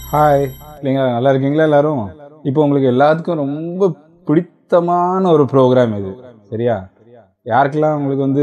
hi இல்லைங்களா நல்லா இருக்கீங்களா எல்லாரும் இப்போ உங்களுக்கு எல்லாத்துக்கும் ரொம்ப பிடித்தமான ஒரு ப்ரோக்ராம் இது சரியா யாருக்கெல்லாம் உங்களுக்கு வந்து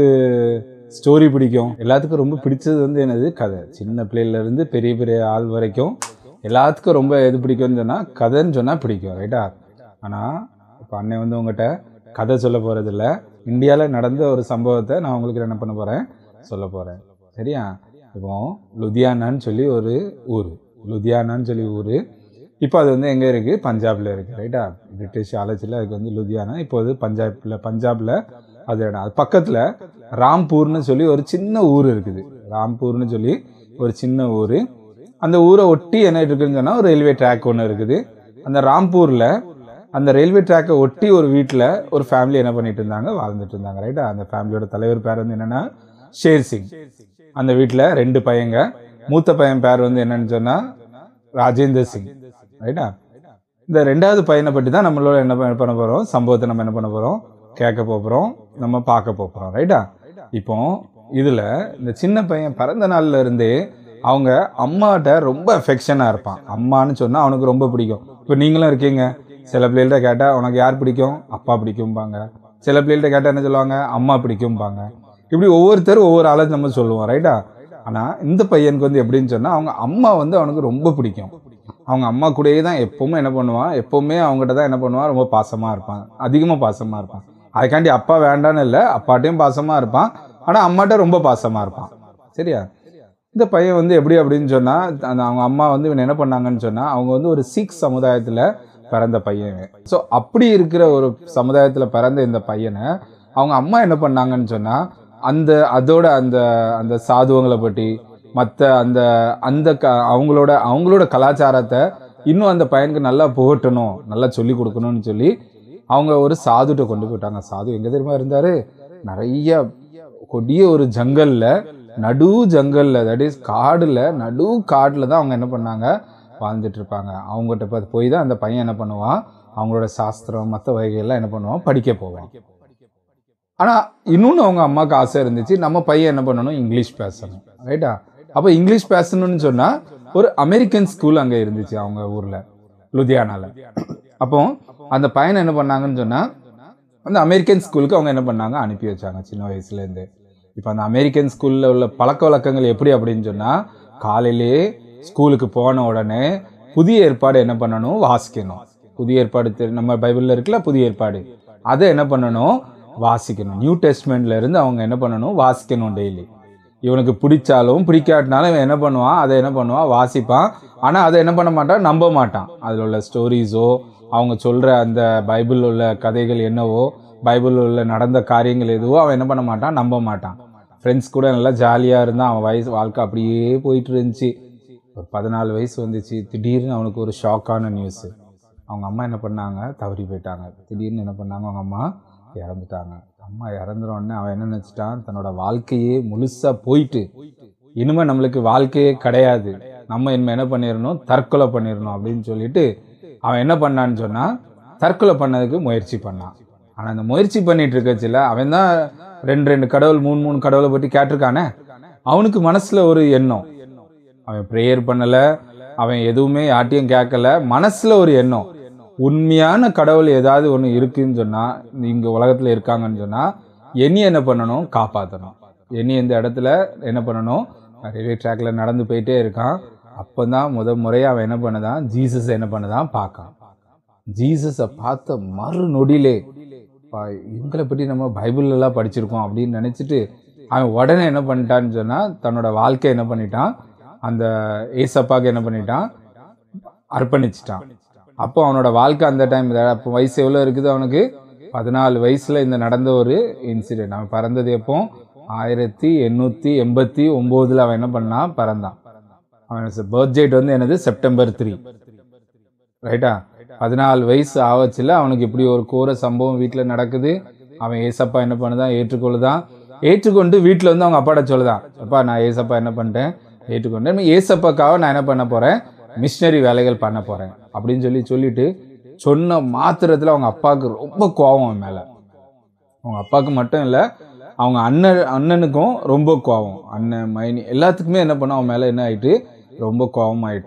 ஸ்டோரி பிடிக்கும் எல்லாத்துக்கும் ரொம்ப பிடிச்சது வந்து என்னது கதை சின்ன பிள்ளையில இருந்து பெரிய பெரிய ஆள் வரைக்கும் எல்லாத்துக்கும் ரொம்ப எது பிடிக்கும்னு சொன்னால் கதைன்னு சொன்னால் பிடிக்கும் ரைட்டா ஆனால் இப்போ அண்ணன் வந்து உங்கள்கிட்ட கதை சொல்ல போகிறதில்ல இந்தியாவில் நடந்த ஒரு சம்பவத்தை நான் உங்களுக்கு என்ன பண்ண போகிறேன் சொல்ல போகிறேன் சரியா இப்போ லுதியானான்னு சொல்லி ஒரு ஊர் லுதியானான்னு சொல்லி ஊர் இப்போ அது வந்து எங்கே இருக்குது பஞ்சாபில் இருக்குது ரைட்டா பிரிட்டிஷ் ஆலோசியில் அதுக்கு வந்து லுதியானா இப்போ அது பஞ்சாபில் பஞ்சாபில் அது இடம் அது பக்கத்தில் ராம்பூர்னு சொல்லி ஒரு சின்ன ஊர் இருக்குது ராம்பூர்னு சொல்லி ஒரு சின்ன ஊர் அந்த ஊரை ஒட்டி என்ன இருக்குன்னு சொன்னால் ஒரு ரயில்வே ட்ராக் ஒன்று இருக்குது அந்த ராம்பூரில் அந்த ரயில்வே ட்ராக்கை ஒட்டி ஒரு வீட்டில் ஒரு ஃபேமிலி என்ன பண்ணிட்டு இருந்தாங்க வாழ்ந்துட்டு இருந்தாங்க ரைட்டா அந்த ஃபேமிலியோட தலைவர் பேர் வந்து என்னன்னா ஷேர் சிங் அந்த வீட்டில் ரெண்டு பையங்க மூத்த பையன் பேர் வந்து என்னன்னு சொன்னால் ராஜேந்தர் சிங் ரைட்டா இந்த ரெண்டாவது பையனை பற்றி தான் நம்மளோட என்ன பண்ண- பண்ண போகிறோம் சம்பவத்தை நம்ம என்ன பண்ண போகிறோம் கேட்க போகிறோம் நம்ம பார்க்க போகிறோம் ரைட்டா இப்போ இதில் இந்த சின்ன பையன் பிறந்த நாள்ல இருந்தே அவங்க அம்மாட்ட ரொம்ப அஃபெக்ஷனாக இருப்பான் அம்மான்னு சொன்னால் அவனுக்கு ரொம்ப பிடிக்கும் இப்போ நீங்களும் இருக்கீங்க சில பிள்ளைகள்ட்ட கேட்டால் உனக்கு யார் பிடிக்கும் அப்பா பிடிக்கும்பாங்க சில பிள்ளைகள்ட்ட கேட்டால் என்ன சொல்லுவாங்க அம்மா பிடிக்கும்பாங்க இப்படி ஒவ்வொருத்தரும் ஒவ்வொரு ஆளை நம்ம சொல்லுவோம் ரைட்டா ஆனால் இந்த பையனுக்கு வந்து எப்படின்னு சொன்னால் அவங்க அம்மா வந்து அவனுக்கு ரொம்ப பிடிக்கும் அவங்க அம்மா கூடயே தான் எப்பவுமே என்ன பண்ணுவான் எப்பவுமே அவங்ககிட்ட தான் என்ன பண்ணுவான் ரொம்ப பாசமாக இருப்பான் அதிகமாக பாசமாக இருப்பான் அதுக்காண்டி அப்பா வேண்டான்னு இல்லை அப்பாட்டையும் பாசமாக இருப்பான் ஆனால் அம்மாட்ட ரொம்ப பாசமாக இருப்பான் சரியா இந்த பையன் வந்து எப்படி அப்படின்னு சொன்னால் அந்த அவங்க அம்மா வந்து இவன் என்ன பண்ணாங்கன்னு சொன்னால் அவங்க வந்து ஒரு சீக் சமுதாயத்தில் பிறந்த பையன் ஸோ அப்படி இருக்கிற ஒரு சமுதாயத்தில் பிறந்த இந்த பையனை அவங்க அம்மா என்ன பண்ணாங்கன்னு சொன்னால் அந்த அதோட அந்த அந்த சாதுவங்களை பற்றி மற்ற அந்த அந்த க அவங்களோட அவங்களோட கலாச்சாரத்தை இன்னும் அந்த பையனுக்கு நல்லா புகட்டணும் நல்லா சொல்லி கொடுக்கணும்னு சொல்லி அவங்க ஒரு சாதுட்ட கொண்டு போயிட்டாங்க சாது எங்க தெரியுமா இருந்தாரு நிறைய கொடிய ஒரு ஜங்கல்ல நடு ஜங்கல்ல தட் இஸ் காடுல நடு காடுல தான் அவங்க என்ன பண்ணாங்க வாழ்ந்துட்டு இருப்பாங்க அவங்ககிட்ட பார்த்து போய் தான் அந்த பையன் என்ன பண்ணுவான் அவங்களோட சாஸ்திரம் மற்ற வகைகள்லாம் என்ன பண்ணுவான் படிக்க போவான் ஆனா இன்னொன்று அவங்க அம்மாவுக்கு ஆசை இருந்துச்சு நம்ம பையன் என்ன பண்ணணும் இங்கிலீஷ் பேசணும் ரைட்டா அப்போ இங்கிலீஷ் பேசணும்னு சொன்னா ஒரு அமெரிக்கன் ஸ்கூல் அங்கே இருந்துச்சு அவங்க ஊர்ல லுதியானால அப்போ அந்த பையனை என்ன பண்ணாங்கன்னு சொன்னா அந்த அமெரிக்கன் ஸ்கூலுக்கு அவங்க என்ன பண்ணாங்க அனுப்பி வச்சாங்க சின்ன வயசுல இருந்து இப்போ அந்த அமெரிக்கன் ஸ்கூல்ல உள்ள பழக்க வழக்கங்கள் எப்படி அப்படின்னு சொன்னா காலையிலேயே ஸ்கூலுக்கு போன உடனே புதிய ஏற்பாடு என்ன பண்ணணும் வாசிக்கணும் புதிய ஏற்பாடு தெரி- நம்ம பைபிள்ல இருக்குல்ல புதிய ஏற்பாடு அதை என்ன பண்ணணும் வாசிக்கணும் நியூ டெஸ்ட்மெண்ட்ல இருந்து அவங்க என்ன பண்ணணும் வாசிக்கணும் டெய்லி இவனுக்கு பிடிச்சாலும் பிடிக்காட்டினாலும் இவன் என்ன பண்ணுவான் அதை என்ன பண்ணுவான் வாசிப்பான் ஆனால் அதை என்ன பண்ண மாட்டான் நம்ப மாட்டான் அதில் உள்ள ஸ்டோரிஸோ அவங்க சொல்கிற அந்த பைபிள் உள்ள கதைகள் என்னவோ பைபிள் உள்ள நடந்த காரியங்கள் எதுவோ அவன் என்ன பண்ண மாட்டான் நம்ப மாட்டான் ஃப்ரெண்ட்ஸ் கூட நல்லா ஜாலியாக இருந்தான் அவன் வயசு வாழ்க்கை அப்படியே போயிட்டு இருந்துச்சு ஒரு பதினாலு வயசு வந்துச்சு திடீர்னு அவனுக்கு ஒரு ஷாக்கான நியூஸு அவங்க அம்மா என்ன பண்ணாங்க தவறி போயிட்டாங்க திடீர்னு என்ன பண்ணாங்க அவங்க அம்மா இறந்துட்டாங்க அம்மா இறந்துற உடனே அவன் என்ன நினச்சிட்டான் தன்னோட வாழ்க்கையே முழுசாக போயிட்டு இனிமே நம்மளுக்கு வாழ்க்கையே கிடையாது நம்ம இனிமே என்ன பண்ணிடணும் தற்கொலை பண்ணிடணும் அப்படின்னு சொல்லிட்டு அவன் என்ன பண்ணான்னு சொன்னா தற்கொலை பண்ணதுக்கு முயற்சி பண்ணான் ஆனா அந்த முயற்சி பண்ணிட்டு இருக்கச்சுல அவன் தான் ரெண்டு ரெண்டு கடவுள் மூணு மூணு கடவுளை பற்றி கேட்டிருக்கானே அவனுக்கு மனசுல ஒரு எண்ணம் அவன் ப்ரேயர் பண்ணல அவன் எதுவுமே யார்ட்டையும் கேட்கல மனசுல ஒரு எண்ணம் உண்மையான கடவுள் ஏதாவது ஒன்று இருக்குன்னு சொன்னா இங்க உலகத்துல இருக்காங்கன்னு சொன்னா என்னி என்ன பண்ணணும் காப்பாற்றணும் என்னி இந்த இடத்துல என்ன பண்ணணும் ரயில்வே ட்ராக்ல நடந்து போயிட்டே இருக்கான் அப்பதான் முத முறையா அவன் என்ன பண்ணதான் ஜீசஸ் என்ன பண்ணதான் பார்க்கான் ஜீசஸை பார்த்த மறு நொடியிலே பா, இவங்களை பற்றி நம்ம பைபிள்ல எல்லாம் படிச்சிருக்கோம் அப்படின்னு நினைச்சிட்டு அவன் உடனே என்ன பண்ணிட்டான்னு சொன்னா தன்னோட வாழ்க்கை என்ன பண்ணிட்டான் அந்த ஏசப்பாக்கு என்ன பண்ணிட்டான் அர்ப்பணிச்சிட்டான் அப்போ அவனோட வாழ்க்கை அந்த டைம் அப்போ வயசு எவ்வளோ இருக்குது அவனுக்கு பதினாலு வயசுல இந்த நடந்த ஒரு இன்சிடென்ட் அவன் பிறந்தது எப்போ ஆயிரத்தி எண்ணூற்றி எண்பத்தி ஒம்போதில் அவன் என்ன பண்ணான் பிறந்தான் அவன் பர்த் டேட் வந்து என்னது செப்டம்பர் த்ரீ ரைட்டா பதினாலு வயசு ஆவச்சுல அவனுக்கு இப்படி ஒரு கோர சம்பவம் வீட்டில் நடக்குது அவன் ஏசப்பா என்ன பண்ணுதான் ஏற்றுக்கொள்ளுதான் ஏற்றுக்கொண்டு வீட்டில் வந்து அவங்க அப்பாட்ட சொல்லுதான் அப்பா நான் ஏசப்பா என்ன பண்ணிட்டேன் ஏற்றுக்கொண்டேன் ஏசப்பாக்காக நான் என்ன பண்ண போறேன் மிஷினரி வேலைகள் பண்ண போறேன் அப்படின்னு சொல்லி சொல்லிட்டு சொன்ன மாத்திரத்தில் அவங்க அப்பாவுக்கு ரொம்ப கோபம் அவன் மேலே அவங்க அப்பாவுக்கு மட்டும் இல்லை அவங்க அண்ணன் அண்ணனுக்கும் ரொம்ப கோவம் அண்ணன் மைனி எல்லாத்துக்குமே என்ன பண்ண அவன் மேலே என்ன ஆயிட்டு ரொம்ப கோவம் ஆயிட்டு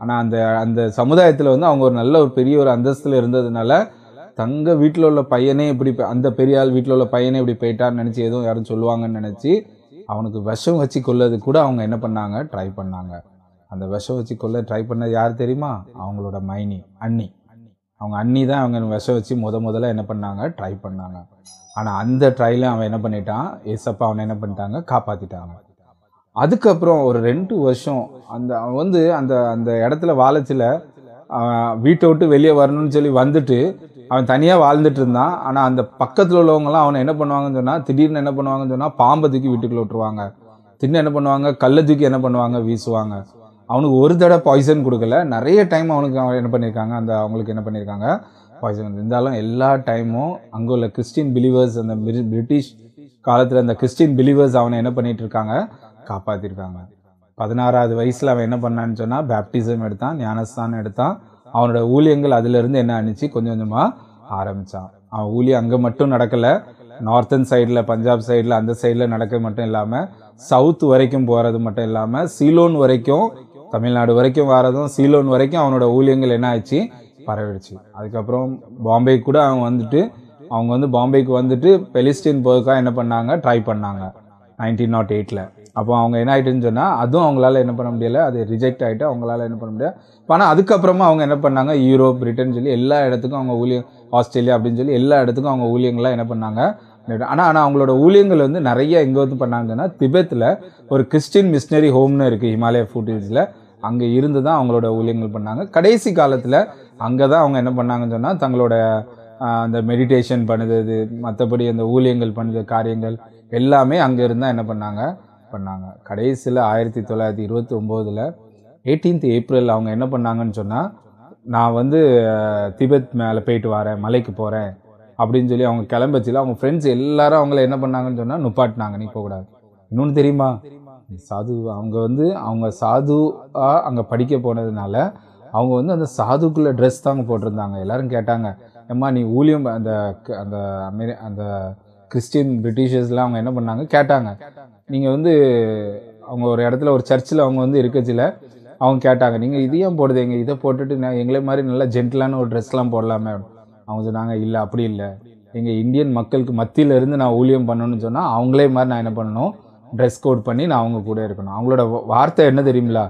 ஆனால் அந்த அந்த சமுதாயத்தில் வந்து அவங்க ஒரு நல்ல ஒரு பெரிய ஒரு அந்தஸ்தில் இருந்ததுனால தங்க வீட்டில் உள்ள பையனே இப்படி ப- அந்த பெரிய ஆள் வீட்டில் உள்ள பையனே இப்படி போயிட்டான்னு நினச்சி எதுவும் யாரும் சொல்லுவாங்கன்னு நினச்சி அவனுக்கு விஷம் வச்சு கொல்லது கூட அவங்க என்ன பண்ணாங்க ட்ரை பண்ணாங்க அந்த விஷம் வச்சு கொல்ல ட்ரை பண்ணது யார் தெரியுமா அவங்களோட மைனி அண்ணி அவங்க அண்ணி தான் அவங்க விஷம் வச்சு முத முதல்ல என்ன பண்ணாங்க ட்ரை பண்ணாங்க ஆனால் அந்த ட்ரைல அவன் என்ன பண்ணிட்டான் ஏசப்பா அவனை என்ன பண்ணிட்டாங்க காப்பாற்றிட்டாங்க அதுக்கப்புறம் ஒரு ரெண்டு வருஷம் அந்த அவன் வந்து அந்த அந்த இடத்துல வாழச்சில அவன் வீட்டை விட்டு வெளியே வரணும்னு சொல்லி வந்துட்டு அவன் தனியாக வாழ்ந்துட்டு இருந்தான் ஆனால் அந்த பக்கத்தில் உள்ளவங்கலாம் அவனை என்ன பண்ணுவாங்கன்னு சொன்னால் திடீர்னு என்ன பண்ணுவாங்கன்னு சொன்னால் பாம்பை தூக்கி வீட்டுக்குள்ள விட்டுருவாங்க திடீர்னு என்ன பண்ணுவாங்க கல்லை தூக்கி என்ன பண்ணுவாங்க வீசுவாங்க அவனுக்கு ஒரு தடவை பாய்சன் கொடுக்கல நிறைய டைம் அவனுக்கு அவன் என்ன பண்ணியிருக்காங்க அந்த அவங்களுக்கு என்ன பண்ணியிருக்காங்க பாய்சன் இருந்தாலும் எல்லா டைமும் அங்கே உள்ள கிறிஸ்டின் பிலீவர்ஸ் அந்த பிரி- பிரிட்டிஷ் காலத்தில் அந்த கிறிஸ்டின் பிலீவர்ஸ் அவனை என்ன பண்ணிட்டு இருக்காங்க காப்பாற்றிருக்காங்க பதினாறாவது வயசில் அவன் என்ன பண்ணான்னு சொன்னால் பேப்டிசம் எடுத்தான் ஞானஸ்தானம் எடுத்தான் அவனோட ஊழியங்கள் அதிலிருந்து என்ன ஆனிச்சு கொஞ்சம் கொஞ்சமாக ஆரம்பித்தான் அவன் ஊழியம் அங்கே மட்டும் நடக்கலை நார்த்தன் சைடில் பஞ்சாப் சைடில் அந்த சைடில் நடக்க மட்டும் இல்லாமல் சவுத் வரைக்கும் போகிறது மட்டும் இல்லாமல் சீலோன் வரைக்கும் தமிழ்நாடு வரைக்கும் வரதும் சீலோன் வரைக்கும் அவனோட ஊழியங்கள் என்ன ஆச்சு பரவிடுச்சு அதுக்கப்புறம் பாம்பே கூட அவன் வந்துட்டு அவங்க வந்து பாம்பேக்கு வந்துட்டு பெலிஸ்டீன் போதுக்காக என்ன பண்ணாங்க ட்ரை பண்ணாங்க நைன்டீன் நாட் எயிட்டில் அப்போ அவங்க என்ன ஆயிட்டுன்னு சொன்னால் அதுவும் அவங்களால என்ன பண்ண முடியல அது ரிஜெக்ட் ஆகிட்டு அவங்களால என்ன பண்ண முடியாது ஆனால் அதுக்கப்புறமா அவங்க என்ன பண்ணாங்க யூரோப் பிரிட்டன் சொல்லி எல்லா இடத்துக்கும் அவங்க ஊழியம் ஆஸ்திரேலியா அப்படின்னு சொல்லி எல்லா இடத்துக்கும் அவங்க ஊழியங்கள்லாம் என்ன பண்ணாங்க ஆனால் ஆனால் அவங்களோட ஊழியங்கள் வந்து நிறைய எங்கே வந்து பண்ணாங்கன்னா திபெத்தில் ஒரு கிறிஸ்டின் மிஷினரி ஹோம்னு இருக்குது ஹிமாலய ஃபுட்டேஜில் அங்கே இருந்து தான் அவங்களோட ஊழியங்கள் பண்ணாங்க கடைசி காலத்தில் அங்கே தான் அவங்க என்ன பண்ணாங்கன்னு சொன்னால் தங்களோட ஆஹ், அந்த மெடிடேஷன் பண்ணுறது மற்றபடி அந்த ஊழியங்கள் பண்ணுற காரியங்கள் எல்லாமே அங்கே இருந்தால் என்ன பண்ணாங்க பண்ணாங்க கடைசியில் ஆயிரத்தி தொள்ளாயிரத்தி இருபத்தி ஒம்போதில் எயிட்டீன்த் ஏப்ரல் அவங்க என்ன பண்ணாங்கன்னு சொன்னால் நான் வந்து அஹ், திபெத் மேலே போயிட்டு வரேன் மலைக்கு போகிறேன் அப்படின்னு சொல்லி அவங்க கிளம்பச்சில அவங்க ஃப்ரெண்ட்ஸ் எல்லாரும் அவங்கள என்ன பண்ணாங்கன்னு சொன்னால் நுப்பாட்டினாங்க நீ போகக்கூடாது இன்னொன்று தெரியுமா சாது அவங்க வந்து அவங்க சாதுவா அங்கே படிக்க போனதுனால அவங்க வந்து அந்த சாதுக்குள்ள ட்ரெஸ் தாங்க போட்டிருந்தாங்க எல்லாரும் கேட்டாங்க ஏம்மா நீ ஊழியம் அந்த க- அந்த அமெரி அந்த கிறிஸ்டின் பிரிட்டிஷர்ஸ்லாம் அவங்க என்ன பண்ணாங்க கேட்டாங்க நீங்கள் வந்து அவங்க ஒரு இடத்துல ஒரு சர்ச்சில் அவங்க வந்து இருக்கச்சில அவங்க கேட்டாங்க நீங்கள் இது ஏன் போடுதீங்க இதை போட்டுட்டு நான் எங்களை மாதிரி நல்லா ஜென்டிலான ஒரு ட்ரெஸ்லாம் போடலாமே அவங்க சொன்னாங்க இல்லை அப்படி இல்லை எங்கள் இந்தியன் மக்களுக்கு மத்தியில இருந்து நான் ஊழியம் பண்ணணும்னு சொன்னால் அவங்களே மாதிரி நான் என்ன பண்ணணும் ட்ரெஸ் கோட் பண்ணி நான் அவங்க கூட இருக்கணும் அவங்களோட வா- வார்த்தை என்ன தெரியுங்களா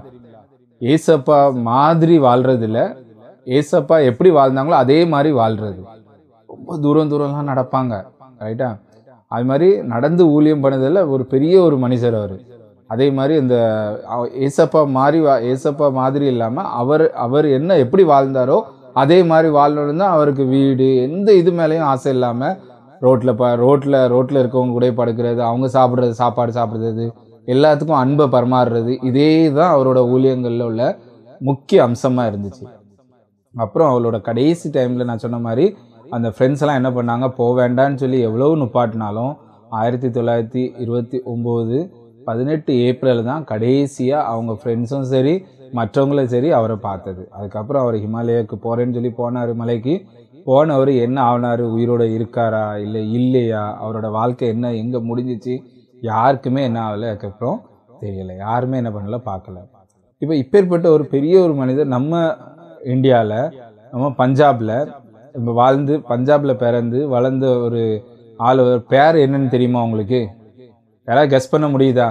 ஏசப்பா மாதிரி வாழ்றது இல்ல ஏசப்பா எப்படி வாழ்ந்தாங்களோ அதே மாதிரி வாழ்றது ரொம்ப தூரம் தூரம்லாம் நடப்பாங்க ரைட்டா அது மாதிரி நடந்து ஊழியம் பண்ணதில் ஒரு பெரிய ஒரு மனுஷர் அவர் அதே மாதிரி இந்த அவ- ஏசப்பா மாதிரி வா- ஏசப்பா மாதிரி இல்லாமல் அவர் அவர் என்ன எப்படி வாழ்ந்தாரோ அதே மாதிரி வாழணும்னு தான் அவருக்கு வீடு எந்த இது மேலேயும் ஆசை இல்லாமல் ரோட்டில் ப ரோட்டில் ரோட்டில் இருக்கவங்க கூட படுக்கிறது அவங்க சாப்பிட்றது சாப்பாடு சாப்பிட்றது எல்லாத்துக்கும் அன்பை பரிமாறுறது இதே தான் அவரோட ஊழியங்களில் உள்ள முக்கிய அம்சமாக இருந்துச்சு அப்புறம் அவளோட கடைசி டைமில் நான் சொன்ன மாதிரி அந்த ஃப்ரெண்ட்ஸ் எல்லாம் என்ன பண்ணாங்க போக வேண்டாம்னு சொல்லி எவ்வளவு நுப்பாட்டினாலும் ஆயிரத்தி தொள்ளாயிரத்தி இருபத்தி ஒம்பது பதினெட்டு ஏப்ரல் தான் கடைசியாக அவங்க ஃப்ரெண்ட்ஸும் சரி மற்றவங்களும் சரி அவரை பார்த்தது அதுக்கப்புறம் அவர் ஹிமாலயாவுக்கு போகிறேன்னு சொல்லி போனார் மலைக்கு போனவர் என்ன ஆனார் உயிரோட இருக்காரா இல்லை இல்லையா அவரோட வாழ்க்கை என்ன எங்கே முடிஞ்சிச்சு யாருக்குமே என்ன ஆகலை அதுக்கப்புறம் தெரியல யாருமே என்ன பண்ணல பார்க்கல இப்போ இப்பேற்பட்ட ஒரு பெரிய ஒரு மனிதர் நம்ம இந்தியாவில் நம்ம பஞ்சாபில் இப்போ வாழ்ந்து பஞ்சாபில் பிறந்து வளர்ந்த ஒரு ஆள் ஒரு பேர் என்னன்னு தெரியுமா உங்களுக்கு யாராவது கெஸ் பண்ண முடியுதா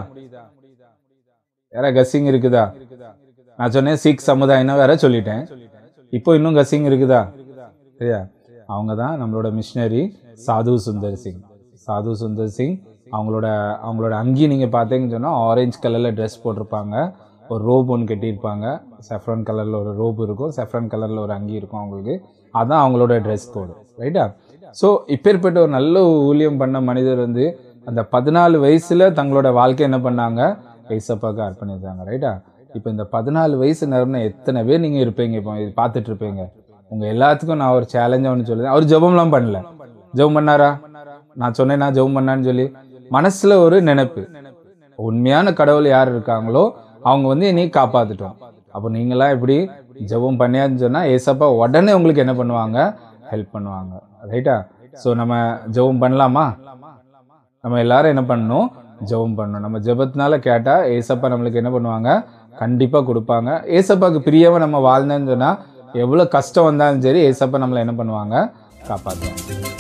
யாராவது கஸ்ஸிங் இருக்குதா நான் சொன்னேன் சீக் சமுதாயம்னா வேற சொல்லிட்டேன் இப்போ இன்னும் கஸ்ஸிங் இருக்குதா சரியா அவங்க தான் நம்மளோட மிஷினரி சாது சுந்தர் சிங் சாது சுந்தர் சிங் அவங்களோட அவங்களோட அங்கி நீங்கள் பார்த்தீங்கன்னு சொன்னால் ஆரஞ்சு கலரில் ட்ரெஸ் போட்டிருப்பாங்க ஒரு ரோப் ஒன்று கட்டியிருப்பாங்க செஃப்ரான் கலரில் ஒரு ரோப் இருக்கும் செஃப்ரான் கலரில் ஒரு அங்கி இருக்கும் அவங்களுக்கு அதான் அவங்களோட ட்ரெஸ் கோடு ரைட்டா ஸோ இப்பேற்பட்ட ஒரு நல்ல ஊழியம் பண்ண மனிதர் வந்து அந்த பதினாலு வயசில் தங்களோட வாழ்க்கை என்ன பண்ணாங்க ஏசப்பாக்கு அர்ப்பணித்தாங்க ரைட்டா இப்போ இந்த பதினாலு வயசு நிரம்பின எத்தனை பேர் நீங்கள் இருப்பீங்க இப்போ இது பார்த்துட்டு இருப்பீங்க உங்கள் எல்லாத்துக்கும் நான் ஒரு சேலஞ்சாக ஒன்று சொல்லுறேன் அவர் ஜெபம்லாம் பண்ணல ஜெபம் பண்ணாரா நான் சொன்னேன் நான் ஜெபம் பண்ணான்னு சொல்லி மனசுல ஒரு நினைப்பு உண்மையான கடவுள் யார் இருக்காங்களோ அவங்க வந்து என்னை காப்பாத்திட்டோம் அப்போ நீங்களாம் இப்படி ஜெபம் பண்ணியான்னு சொன்னா ஏசப்பா உடனே உங்களுக்கு என்ன பண்ணுவாங்க ஹெல்ப் பண்ணுவாங்க ரைட்டா ஸோ நம்ம ஜெபம் பண்ணலாமா நம்ம எல்லாரும் என்ன பண்ணணும் ஜெபம் பண்ணணும் நம்ம ஜெபத்தினால கேட்டா ஏசப்பா நம்மளுக்கு என்ன பண்ணுவாங்க கண்டிப்பாக கொடுப்பாங்க ஏசப்பாக்கு பிரியமாக நம்ம வாழ்ந்தோன்னு சொன்னால் எவ்வளோ கஷ்டம் வந்தாலும் சரி ஏசப்பா நம்மளை என்ன பண்ணுவாங்க காப்பாற்றுவாங்க